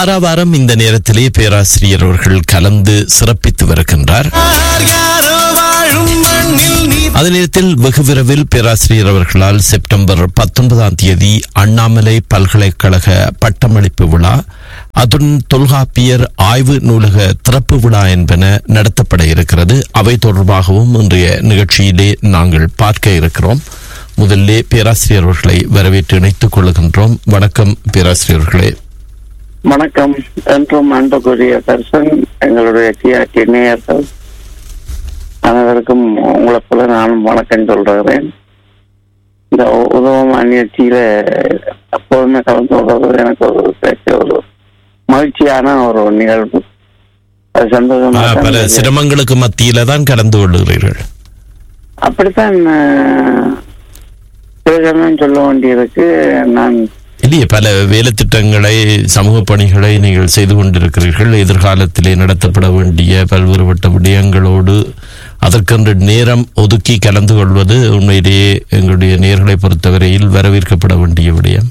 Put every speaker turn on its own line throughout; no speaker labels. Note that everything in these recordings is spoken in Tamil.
வாராவாரம் இந்த நேரத்திலே பேராசிரியர் அவர்கள் கலந்து சிறப்பித்து வருகின்றார் அதே நேரத்தில் வெகு விரைவில் பேராசிரியர் அவர்களால் செப்டம்பர் பத்தொன்பதாம் தேதி அண்ணாமலை பல்கலைக்கழக பட்டமளிப்பு விழா அதுடன் தொல்காப்பியர் ஆய்வு நூலக திறப்பு விழா என்பன நடத்தப்பட இருக்கிறது அவை தொடர்பாகவும் இன்றைய நிகழ்ச்சியிலே நாங்கள் பார்க்க இருக்கிறோம் முதல்லே பேராசிரியர் அவர்களை வரவேற்று இணைத்துக் கொள்கின்றோம் வணக்கம் பேராசிரியர்களே
வணக்கம் என்றும் அன்புக்குரிய தர்சன் எங்களுடைய டிஆர்டி நேயர்கள் அனைவருக்கும் உங்களை போல நானும் வணக்கம் சொல்றேன் இந்த உதவும் நிகழ்ச்சியில எப்போதுமே கலந்து கொள்வது எனக்கு ஒரு பேச ஒரு மகிழ்ச்சியான ஒரு நிகழ்வு அது சந்தோஷமா
ஆ, பல
தான்
சிரமங்களுக்கு மத்தியில தான் கலந்து கொள்ளுகிறீர்கள்
அப்படித்தான் அஹ், சில சமயம் சொல்ல வேண்டியிருக்கு நான்
இல்லையே பல வேலை திட்டங்களை சமூக பணிகளை நீங்கள் செய்து கொண்டிருக்கிறீர்கள் எதிர்காலத்திலே நடத்தப்பட வேண்டிய பல்வேறுபட்ட விடயங்களோடு அதற்கென்று நேரம் ஒதுக்கி கலந்து கொள்வது உண்மையிலேயே எங்களுடைய நேர்களை பொறுத்தவரையில் வரவேற்கப்பட வேண்டிய விடயம்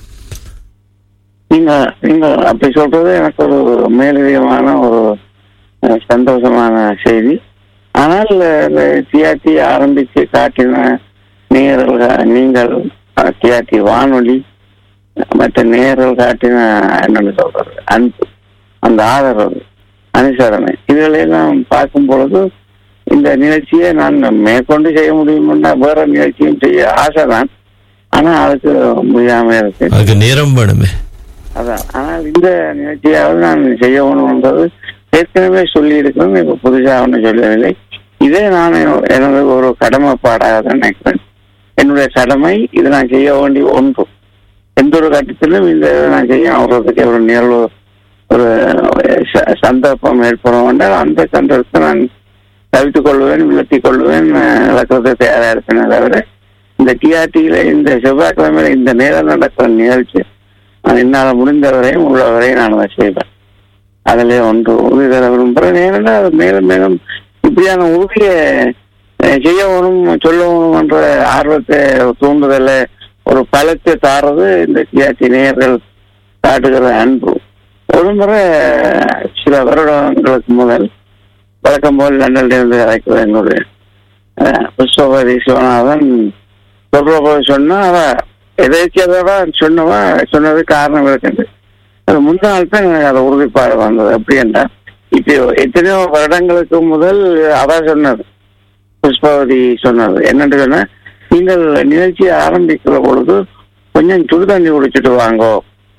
நீங்க நீங்க அப்படி சொல்றது எனக்கு ஒரு மேலதிகமான ஒரு அஹ், சந்தோஷமான செய்தி ஆனால் டிஆர்டி ஆரம்பித்து காட்டின நேயர்கள் நீங்கள் டிஆர்டி வானொலி மற்ற நேயர்கள் காட்டின என்னன்னு சொல்றது அன்பு அந்த ஆதரவு அனுசரணை இதுகளெல்லாம் பார்க்கும் பொழுது இந்த நிகழ்ச்சியை நான் மேற்கொண்டு செய்ய முடியும்னா வேற நிகழ்ச்சியும் செய்ய ஆசைதான் ஆனா அதுக்கு முடியாம இருக்கு
அதுக்கு நேரம் வேணுமே
அதான் ஆனால் இந்த நிகழ்ச்சியாவது நான் செய்யணும்ன்றது ஏற்கனவே சொல்லி இருக்கிறேன் இப்ப புதுசா ஒன்றும் சொல்லவில்லை இதே நான் எனது ஒரு கடமைப்பாடாக தான் நினைக்கிறேன் என்னுடைய கடமை இது நான் செய்ய வேண்டிய ஒன்று எந்த ஒரு கட்டத்திலும் இந்த இதை நான் செய்ய அவர்களுக்கு ஒரு நிகழ்வு ஒரு ச- சந்தர்ப்பம் ஏற்படும் என்றால் அந்த சந்தர்ப்பத்தை நான் தவித்துக் கொள்வேன் விலத்திக் கொள்வேன் அஹ், இழக்கிறதை தயாராக இருப்பேனே தவிர இந்த டிஆர்டியில இந்த செவ்வாய்க்கிழமையில இந்த நேரம் நடக்கிற நிகழ்ச்சி நான் என்னால் முடிந்தவரையும் உள்ளவரையும் நான் அதை செய்வேன் அதிலே ஒன்று உறுதி தர விரும்புகிறேன் ஏனென்றால் அது மேலும் மேலும் இப்படியான உறுதியை அஹ், செய்யணும் சொல்லணும் என்ற ஆர்வத்தை தூண்டுதல ஒரு பலத்தை தாரது இந்த டிஆர்டி நேயர்கள் காட்டுகிற அன்பு ஒரு முறை சில வருடங்களுக்கு முதல் வழக்கம் போல் லண்டனில் இருந்து அழைக்கிற என்னுடைய அஹ், புஷ்பவதி சிவநாதன் சொல்ற போது சொன்னா அவ எதேச்சியதோட சொன்னவா சொன்னது காரணம் இருக்குது அது முந்தின நாள் தான் எனக்கு அது உறுதிப்பாடு வந்தது எப்படி என்றால் இப்போ எத்தனையோ வருடங்களுக்கு முதல் அவ சொன்னது புஷ்பவதி சொன்னது என்னன்னு சொன்னா நீங்கள் நிகழ்ச்சியை ஆரம்பிக்கிற பொழுது கொஞ்சம் சுடு தண்ணி குடிச்சிட்டு வாங்கோ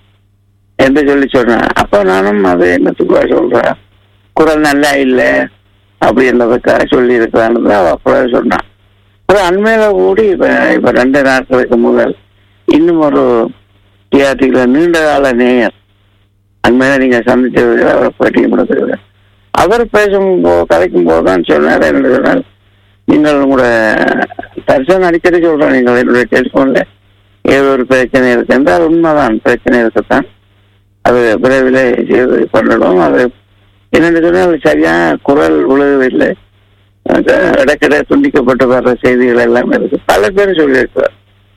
என்று சொல்லி சொன்னேன் அப்ப நானும் அது என்னத்துக்கு சொல்றேன் குரல் நல்லா இல்லை அப்படின்றதுக்காக சொல்லி இருக்கிறான்னு அவ அப்பவே சொன்னான் அப்புறம் அண்மையில கூடி இப்ப இப்ப ரெண்டு நாட்களுக்கு முதல் இன்னும் ஒரு டிஆர்டியில நீண்ட கால நேயர் அண்மையில நீங்க சந்திச்சது அவரை பேட்டி கொடுத்தது அவர் பேசும் போ கதைக்கும் போதுதான் சொன்னார் என்ன சொன்னார் நீங்கள் உங்களோட தர்சன் அடிக்கடி சொல்றேன் நீங்கள் என்னுடைய டெலிஃபோன்ல ஏதோ ஒரு பிரச்சனை இருக்கு என்றால் உண்மைதான் பிரச்சனை இருக்கத்தான் அது விரைவில் செய்து பண்ணணும் அது என்னென்னு சொன்னால் சரியான குரல் விழுவதில்லை அது இடைக்கிட துண்டிக்கப்பட்டு வர்ற செய்திகள் எல்லாம் இருக்கு பல பேர் சொல்லியிருக்கிறார்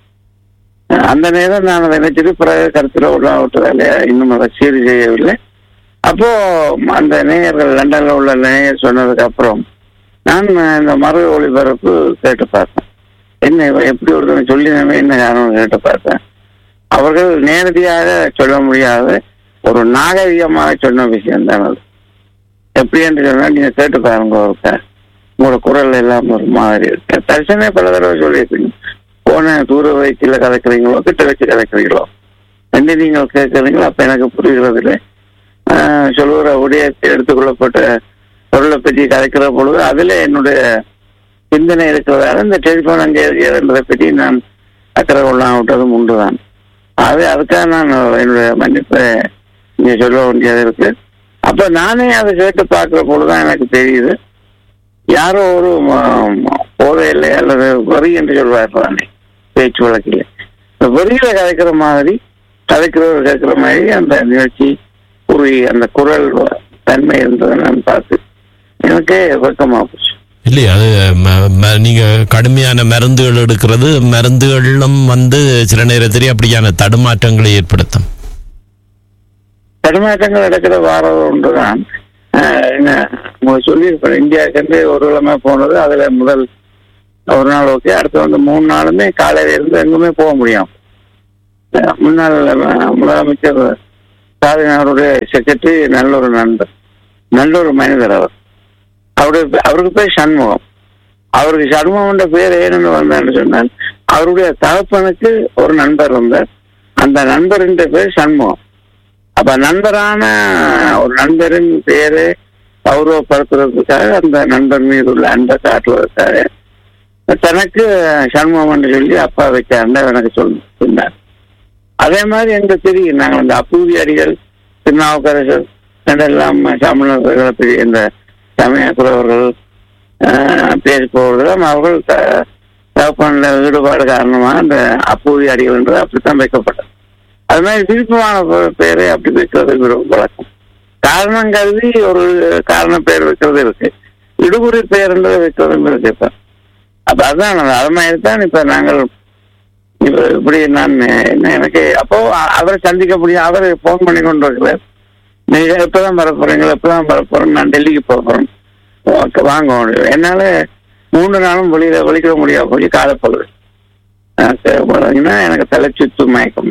அந்த நேரம் நான் அதை நினைச்சிட்டு பிறகு கருத்துல உள்ள விட்டதால இன்னும் அதை சீர் செய்யவில்லை அப்போ அந்த நேயர்கள் லண்டன்ல உள்ள நேயர் சொன்னதுக்கு அப்புறம் நான் இந்த மறு ஒளிபரப்பு கேட்டு பார்த்தேன் என்ன இவன் எப்படி ஒருத்தனை சொல்லினவே என்ன காரணம் கேட்டு பார்த்தேன் அவர்கள் நேரடியாக சொல்ல முடியாத ஒரு நாகரிகமாக சொன்ன விஷயம் தான் அது எப்படி என்று சொன்னா நீங்க கேட்டு பாருங்க ஒருக்க உங்களோட குரல் எல்லாம் ஒரு மாதிரி இருக்கு தரிசனே பல தடவை சொல்லியிருக்கீங்க போன தூர வயிற்றுல கதைக்கிறீங்களோ கிட்ட வச்சு கதைக்கிறீங்களோ ரெண்டு நீங்கள் கேட்கறீங்களோ அப்ப எனக்கு புரிகிறது இல்லை ஆஹ் சொல்லுகிற உடையத்தை எடுத்துக்கொள்ளப்பட்ட பொருளை பற்றி கதைக்கிற பொழுது அதுல என்னுடைய சிந்தனை இருக்கிறதால இந்த டெலிபோன் அங்கே இருக்கிறதை பற்றி நான் அக்கறை கொள்ளாம விட்டதும் உண்டுதான் அது அதுக்காக நான் என்னுடைய மன்னிப்பை இங்க சொல்ல வேண்டியது இருக்கு அப்ப நானே அதை கேட்டு பார்க்கிற பொழுதுதான் எனக்கு தெரியுது யாரோ ஒரு போதையில்லை அல்லது வரி என்று சொல்வார் தானே பேச்சு வழக்கில் இந்த வரியில கதைக்கிற மாதிரி கதைக்கிறவர் கேட்கிற மாதிரி அந்த நிகழ்ச்சி குறி அந்த குரல் தன்மை இருந்ததை நான் பார்த்து எனக்கே வெக்கமா போச்சு
இல்லையா அது ம- ம- நீங்க கடுமையான மருந்துகள் எடுக்கிறது மருந்துகளும் வந்து சில நேரத்திலே அப்படியான தடுமாற்றங்களை ஏற்படுத்தும்
தடுமாற்றங்கள் நடக்கிற வாரம் ஒன்றுதான் ஆஹ், என்ன உங்களுக்கு சொல்லியிருப்பேன் இந்தியாவுக்கு ஒரு கிழமை போனது அதுல முதல் ஒரு நாள் ஓகே அடுத்து வந்து மூணு நாளுமே காலையில இருந்து எங்குமே போக முடியும் அஹ், முன்னாள் அஹ், முதலமைச்சர் ஸ்டாலின் அவருடைய செக்ரட்டரி நல்ல ஒரு நண்பர் நல்ல ஒரு மனிதர் அவர் அவருடைய பே- அவருக்கு பேர் சண்முகம் அவருக்கு சண்முகம்ன்ற பேர் ஏன்னு வந்தான்னு சொன்னால் அவருடைய தகப்பனுக்கு ஒரு நண்பர் இருந்தார் அந்த நண்பரின் பேர் சண்முகம் அப்ப நண்பரான ஒரு நண்பரின் பேரை கௌரவப்படுத்துறதுக்காக அந்த நண்பர் மீது உள்ள அன்பை காட்டுவதற்காக தனக்கு சண்முகம் என்று சொல்லி அப்பா வச்சாருன்னு எனக்கு சொல்லி சொன்னார் அதே மாதிரி எங்க தெரியும் நாங்கள் இந்த அப்பூதி அடிகள் திருநாவுக்கரசர் இதெல்லாம் தமிழர்களை பெரிய இந்த சமய குறவர்கள் ஆஹ், பேசி போவதிலும் அவர்கள் த- தகப்பன்ல ஈடுபாடு காரணமாக அந்த அப்பூதி அடிகள் என்று அப்படித்தான் வைக்கப்பட்டது அது மாதிரி விருப்பமான பெ- பெயரை அப்படி வைக்கிறது விரு- வழக்கம் காரணம் கருதி ஒரு காரண பெயர் வைக்கிறது இருக்கு இடுகுறி பெயர் என்று வைக்கிறதும் இருக்கு இப்ப அப்ப அதான் அது மாதிரி தான் இப்ப நாங்கள் இப்ப இப்படி நான் என்ன எனக்கு அப்போ அ- அவரை சந்திக்க முடியும் அவர் போன் பண்ணி கொண்டு இருக்கிறார் நீங்க எப்பதான் வர போறீங்களா எப்பதான் வர போறேன் நான் டெல்லிக்கு போக போறேன் ஓகே, வாங்க முடியும் என்னால மூணு நாளும் வெளியில வெளிக்கிட முடியாது போய் காலப்பொழுது போறீங்கன்னா எனக்கு தலை சுத்து மயக்கம்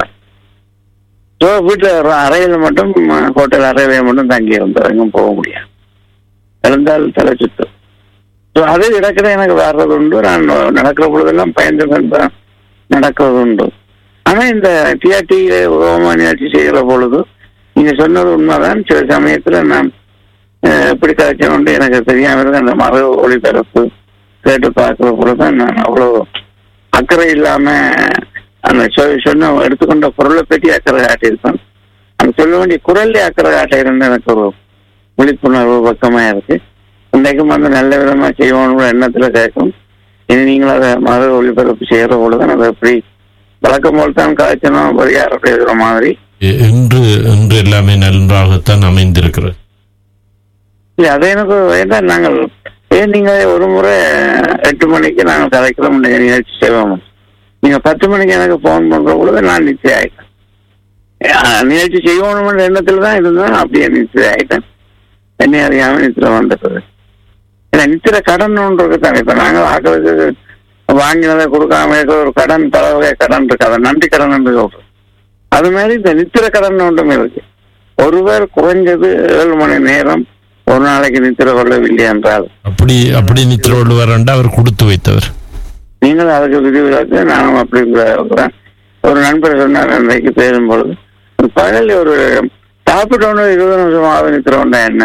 ஸோ வீட்டில் ஒரு அறையில் மட்டும் ஹோட்டல் அறையில மட்டும் தங்கி இருந்தோம் எங்கும் போக முடியாது இருந்தால் தலை சுத்தும் ஸோ அது இடக்கிட எனக்கு வர்றது உண்டு நான் நடக்கிற பொழுதெல்லாம் பயந்து பயந்து நடக்கிறது உண்டு ஆனா இந்த டிஆர்டியில உதவமா நிகழ்ச்சி செய்கிற பொழுது நீங்க சொன்னது உண்மைதான் சில சமயத்துல நான் அஹ், எப்படி கிடைச்சோன்னு எனக்கு தெரியாம இருக்கு அந்த மறு ஒளிபரப்பு கேட்டு பார்க்கிற பொழுதுதான் நான் அவ்வளவு அக்கறை இல்லாம அந்த சொ- சொன்ன எடுத்துக்கொண்ட பொருளை பற்றி அக்கறை காட்டியிருப்பேன் அந்த சொல்ல வேண்டிய குரல்ல அக்கறை காட்டியிருந்த எனக்கு ஒரு விழிப்புணர்வு பக்கமா இருக்கு இன்றைக்கும் வந்து நல்ல விதமா செய்வோம்னு எண்ணத்துல கேட்கும் இனி நீங்களும் அதை மறு ஒளிபரப்பு செய்யற பொழுதுதான் அதை எப்படி வழக்கம் போல் தான் காய்ச்சணும் பரிகாரம் எழுதுற மாதிரி
இ- இன்று இன்று எல்லாமே நன்றாகத்தான் அமைந்திருக்கிறது
இல்ல அது எனக்கு வேண்டாம் நாங்கள் ஏன் நீங்க ஒரு முறை எட்டு மணிக்கு நாங்கள் கலைக்கிறோம் இந்த நிகழ்ச்சி செய்வோம் நீங்க பத்து மணிக்கு எனக்கு போன் பண்ற பொழுது நான் நிச்சயம் ஆயிட்டேன் அஹ் நிகழ்ச்சி செய்யணும்ன்ற எண்ணத்துல தான் இருந்தேன் அப்படியே நிச்சயம் ஆயிட்டேன் என்னை அறியாம நித்திர வந்துட்டது இல்ல நித்திர கடன் ஒன்று இருக்குதானே இப்ப நாங்கள் ஆக்களுக்கு வாங்கினதை கொடுக்காம இருக்கிற ஒரு கடன் பல வகை கடன் இருக்கு அதை நன்றி கடன் என்று சொல்றோம் அது மாதிரி இந்த நித்திர கடன் ஒன்றும் இருக்கு ஒருவர் குறைஞ்சது ஏழு மணி நேரம் ஒரு நாளைக்கு நித்திர கொள்ளவில்லை என்றால்
அப்படி அப்படி நித்திர உள்ளவர் அவர் கொடுத்து வைத்தவர்
நீங்கள் அதுக்கு விதிவிலக்கு நானும் அப்படி இருக்கிறேன் ஒரு நண்பர் சொன்னார் அன்றைக்கு பேசும்பொழுது ஒரு பகல் ஒரு சாப்பிட்டோன்னு இருபது நிமிஷமாவது நித்திரம்டா என்ன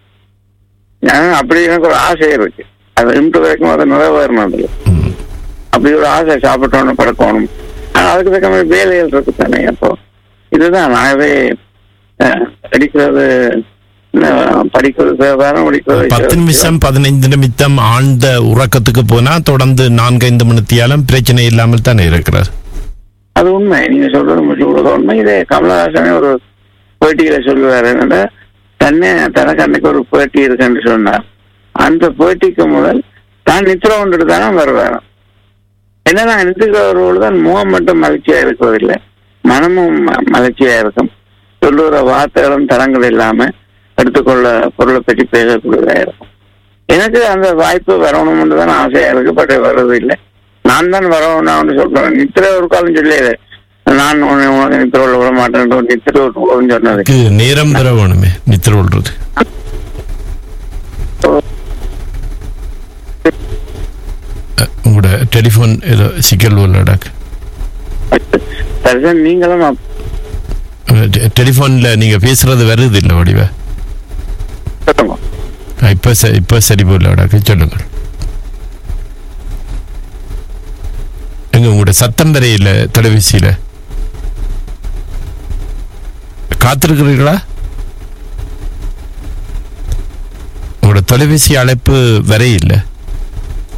நான் அப்படி எனக்கு ஒரு ஆசை இருக்கு அது இன்று வரைக்கும் அதை நிறைவேறினது இல்லை.
ம்.
அப்படி ஒரு ஆசை சாப்பிட்டோன்னு படுக்கணும் ஆனா அதுக்கு தக்க மாதிரி வேலைகள் இருக்கு தானே அப்போ இதுதான் நாகவே அஹ், அடிக்கிறது அஹ், படிக்கிறது வேற படிக்கிறது
பத்து நிமிஷம் பதினைந்து நிமிஷம் ஆழ்ந்த உறக்கத்துக்கு போனா தொடர்ந்து நான்கைந்து மணித்தியாலும் பிரச்சனை இல்லாமல் தானே இருக்கிறார்
அது உண்மை நீங்க சொல்றது முழுக்க உண்மை இதே கமலஹாசனே ஒரு பேட்டியில சொல்லுவாரு என்னன்னா தன்னை தனக்கு அன்னைக்கு ஒரு பேட்டி இருக்குன்னு சொன்னார் அந்த பேட்டிக்கு முதல் தான் நித்திரம் கொண்டுட்டு தானே வருவார் என்னன்னா நித்திக்கிறவர்களோடு தான் முகம் மட்டும் மகிழ்ச்சியா இருக்கிறதில்லை மனமும் ம- மகிழ்ச்சியா இருக்கும் சொல்லுகிற வார்த்தைகளும் தரங்கள் இல்லாம எடுத்துக்கொள்ள பொருளை பற்றி பேசக்கூடியதா இருக்கும் எனக்கு அந்த வாய்ப்பு வரணும்னு தான் ஆசையா இருக்கு பட் வர்றது இல்லை நான் தான் வரணும்னு சொல்றேன் நித்திர ஒரு காலம் சொல்லியது நான் உன்னை உனக்கு நித்திர உள்ள விட மாட்டேன் நித்திர ஒரு சொன்னது
இதுக்கு நேரம் பெற வேணுமே நித்திர கொள்றது அஹ், உங்களோட டெலிஃபோன் ஏதோ சிக்கல் உள்ளடாக்கு
சரிதான் நீங்களும் அப்-
டெலிஃபோன்ல நீங்க பேசுறது வருது இல்லை வடிவ
சொல்லுங்க
அஹ், இப்ப ச- இப்ப சரி போலடாக்கு சொல்லுங்கள் எங்க உங்களோட சத்தம் வரையில தொலைபேசியில காத்திருக்கிறீர்களா உங்களோட தொலைபேசி அழைப்பு வரையில்லை